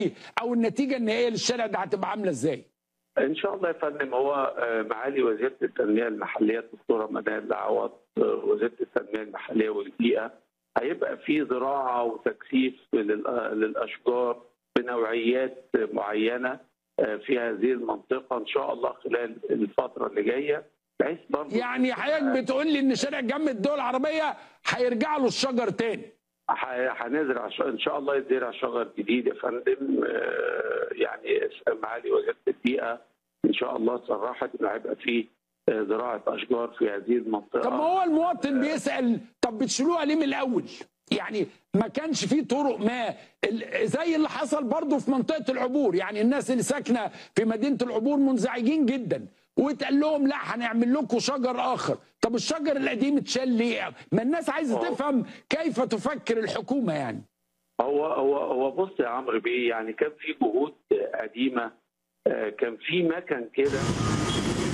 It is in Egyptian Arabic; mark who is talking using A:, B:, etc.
A: او النتيجه النهائيه للشارع ده هتبقى عامله ازاي؟
B: ان شاء الله يا فندم هو آه، معالي وزيره التنميه المحليه الدكتوره منال عوض آه، وزيره التنميه المحليه والبيئه هيبقى في زراعه وتكثيف لل- للاشجار بنوعيات معينه آه، في هذه المنطقه ان شاء الله خلال الفتره اللي جايه بحيث برضه
A: يعني حضرتك بتقول لي ان شارع جنب الدول العربيه هيرجع له الشجر تاني
B: ح- هنزرع ش- ان شاء الله يتزرع شجر جديد يا فندم آه، يعني معالي وزيره البيئه ان شاء الله صرحت انه هيبقى في آه، زراعه اشجار في هذه المنطقه
A: طب ما هو المواطن بيسال طب بتشيلوها ليه من الاول؟ يعني ما كانش في طرق ما ال- زي اللي حصل برضه في منطقه العبور يعني الناس اللي ساكنه في مدينه العبور منزعجين جدا واتقال لهم لا هنعمل لكم شجر اخر طب الشجر القديم اتشال ليه ما الناس عايزه
B: أوه.
A: تفهم كيف تفكر الحكومه يعني
B: هو هو هو بص يا عمرو بيه يعني كان في جهود قديمه آه، كان في مكن كده